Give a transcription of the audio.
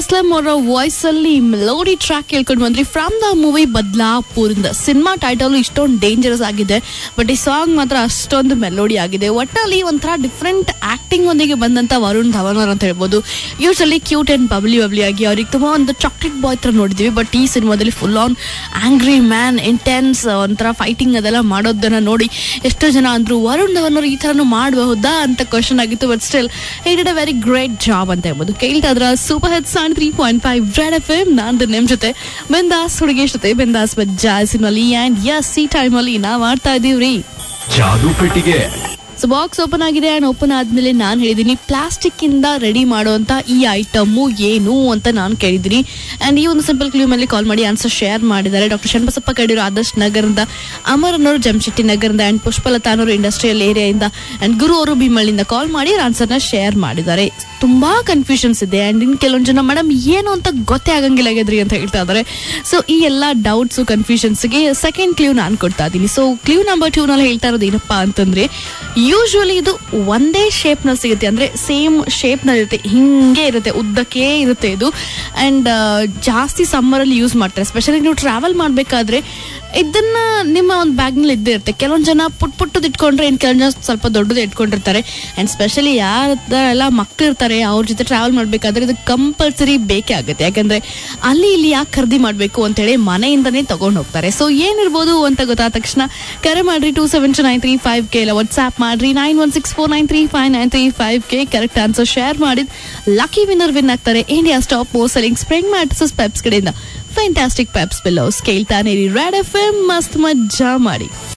ಅಸ್ಲಂ ಅವರ ವಾಯ್ಸ್ ಅಲ್ಲಿ melody track ಕೇಳ್ಕೊಂಡು ಬಂದ್ರಿ ಫ್ರಮ್ ದ ಮೂವಿ ಬದ್ಲಾಪುರಿಂದ ಸಿನಿಮಾ ಟೈಟಲ್ ಇಷ್ಟೊಂದು ಡೇಂಜರಸ್ ಆಗಿದೆ ಬಟ್ ಈ ಸಾಂಗ್ ಮಾತ್ರ ಅಷ್ಟೊಂದು ಮೆಲೋಡಿ ಆಗಿದೆ ಒಟ್ಟಲ್ಲಿ ಒಂಥರ ಡಿಫ್ರೆಂಟ್ ಆಕ್ಟಿಂಗ್ ಒಂದಿಗೆ ಬಂದಂತ ವರುಣ್ ಧವನ್ ಅವ್ರು ಅಂತ ಹೇಳ್ಬೋದು usually cute and bubbly bubbly ಆಗಿ ಅವ್ರಿಗೆ ತುಂಬಾ ಒಂದು ಚಾಕ್ಲೇಟ್ ಬಾಯ್ ತರ ನೋಡಿದ್ವಿ ಬಟ್ ಈ ಸಿನಿಮಾದಲ್ಲಿ full on angry man intense ಒಂಥರ ಫೈಟಿಂಗ್ ಅದೆಲ್ಲ ಮಾಡೋದನ್ನ ನೋಡಿ ಎಷ್ಟೋ ಜನ ಅಂದ್ರು ವರುಣ್ ಧವನ್ ಅವರು ಈ ತರನು ಮಾಡಬಹುದಾ ಅಂತ ಕ್ವಶನ್ ಆಗಿತ್ತು but still he did a very great job ಅಂತ ಹೇಳ್ಬೋದು ಕೇಳ್ತಾ ಇದ್ರ super hit song three point five red F M ನಾನು ನಿಮ್ ಜೊತೆ ಬೆಂದಾಸ್ ಹುಡುಗಿ ಜೊತೆ ಬೆಂದಾಸ್ ಜಾಸಿನಲ್ಲಿ ಅಂಡ್ ಯಸ್ ಈ ಟೈಮ್ ಅಲ್ಲಿ ನಾವ್ ಆಡ್ತಾ ಇದೀವ್ರಿ ಜಾದು ಪೆಟ್ಟಿಗೆ ಸೊ ಬಾಕ್ಸ್ ಓಪನ್ ಆಗಿದೆ ಅಂಡ್ ಓಪನ್ ಆದ್ಮೇಲೆ ನಾನು ಹೇಳಿದೀನಿ ಪ್ಲಾಸ್ಟಿಕ್ ಇಂದ ರೆಡಿ ಮಾಡುವಂತ ಈ ಐಟಮ್ ಏನು ಅಂತ ನಾನು ಕೇಳಿದ್ದೀನಿ ಅಂಡ್ ಈ ಒಂದು ಸಿಂಪಲ್ ಕ್ಲೂ ಮೇಲೆ ಕಾಲ್ ಮಾಡಿ ಆನ್ಸರ್ ಶೇರ್ ಮಾಡಿದ್ದಾರೆ ಡಾಕ್ಟರ್ ಶಣ್ಬಸಪ್ಪ ಕಡಿರು ಆದರ್ಶ್ ನಗರದಿಂದ ಅಮರ್ ಅನ್ನೋರು ಜಮಶೆಟ್ಟಿ ನಗರದಿಂದ ಅಂಡ್ ಪುಷ್ಪಲತಾ ಅನ್ನೋರು ಇಂಡಸ್ಟ್ರಿಯಲ್ ಏರಿಯಾಯಿಂದ ಅಂಡ್ ಗುರು ಅವರು ಭೀಮಳ್ಳಿಯಿಂದ ಕಾಲ್ ಮಾಡಿ ಆನ್ಸರ್ನ ಶೇರ್ ಮಾಡಿದ್ದಾರೆ ತುಂಬಾ ಕನ್ಫ್ಯೂಷನ್ಸ್ ಇದೆ ಅಂಡ್ ಇನ್ ಕೆಲವೊಂದು ಜನ ಮೇಡಮ್ ಏನು ಅಂತ ಗೊತ್ತೇ ಆಗಂಗಿಲ್ಲ ಆಗ್ಯದ್ರಿ ಅಂತ ಹೇಳ್ತಾ ಇದ್ದಾರೆ ಸೊ ಈ ಎಲ್ಲ ಡೌಟ್ಸ್ ಕನ್ಫ್ಯೂಷನ್ಸ್ಗೆ ಸೆಕೆಂಡ್ ಕ್ಲೂ ನಾನು ಕೊಡ್ತಾ ಇದ್ದೀನಿ ಸೊ ಕ್ಲೂ ನಂಬರ್ ಟೂ ನಲ್ಲಿ ಹೇಳ್ತಾ ಇರೋದು ಏನಪ್ಪಾ ಅಂತಂದ್ರೆ ಯೂಶುವಲಿ ಇದು ಒಂದೇ ಶೇಪ್ ನಲ್ಲಿ ಸಿಗುತ್ತೆ ಅಂದ್ರೆ ಸೇಮ್ ಶೇಪ್ ನಲ್ಲಿ ಇರುತ್ತೆ ಹಿಂಗೆ ಇರುತ್ತೆ ಉದ್ದಕ್ಕೆ ಇರುತ್ತೆ ಇದು ಅಂಡ್ ಜಾಸ್ತಿ ಸಮ್ಮರ್ ಅಲ್ಲಿ ಯೂಸ್ ಮಾಡ್ತಾರೆ ಸ್ಪೆಷಲಿ ನೀವು ಟ್ರಾವೆಲ್ ಮಾಡ್ಬೇಕಾದ್ರೆ ಇದನ್ನ ನಿಮ್ಮ ಒಂದು ಬ್ಯಾಗ್ ನಲ್ಲಿ ಇದ್ದೇ ಇರುತ್ತೆ ಕೆಲವೊಂದು ಜನ ಪುಟ್ ಪುಟ್ಟದ್ ಇಟ್ಕೊಂಡ್ರೆ ಇನ್ ಕೆಲವೊಂದು ಜನ ಸ್ವಲ್ಪ ದೊಡ್ಡದು ಇಟ್ಕೊಂಡಿರ್ತಾರೆ ಅಂಡ್ ಸ್ಪೆಷಲಿ ಯಾರೆಲ್ಲ ಮಕ್ಳು ಇರ್ತಾರೆ ಅವ್ರ ಜೊತೆ ಟ್ರಾವೆಲ್ ಮಾಡ್ಬೇಕಾದ್ರೆ ಇದು ಕಂಪಲ್ಸರಿ ಬೇಕೇ ಆಗುತ್ತೆ ಯಾಕಂದ್ರೆ ಅಲ್ಲಿ ಇಲ್ಲಿ ಯಾಕೆ ಖರೀದಿ ಮಾಡ್ಬೇಕು ಅಂತ ಹೇಳಿ ಮನೆಯಿಂದನೇ ತಗೊಂಡು ಹೋಗ್ತಾರೆ ಸೊ ಏನಿರ್ಬೋದು ಅಂತ ಗೊತ್ತಾದ ತಕ್ಷಣ ಕರೆ ಮಾಡ್ರಿ two seven two nine three five ಕೆ ಇಲ್ಲ ವಾಟ್ಸ್ಆಪ್ ಮಾಡ್ರಿ nine one six four nine three five nine three five ಕೆ ಕರೆಕ್ಟ್ ಆನ್ಸರ್ ಶೇರ್ ಮಾಡಿದ್ ಲಕ್ಕಿ ವಿನ್ನರ್ ವಿನ್ ಆಗ್ತಾರೆ India's top most selling spring mattresses Peps ಕಡೆಯಿಂದ ಫ್ಯಾಂಟಾಸ್ಟಿಕ್ ಪೆಪ್ಸ್ ಬಿಲ್ಲೋಸ್ ಕೇಳ್ತಾನೆ red F M ಮಸ್ತ್ ಮಜ್ಜಾ ಮಾಡಿ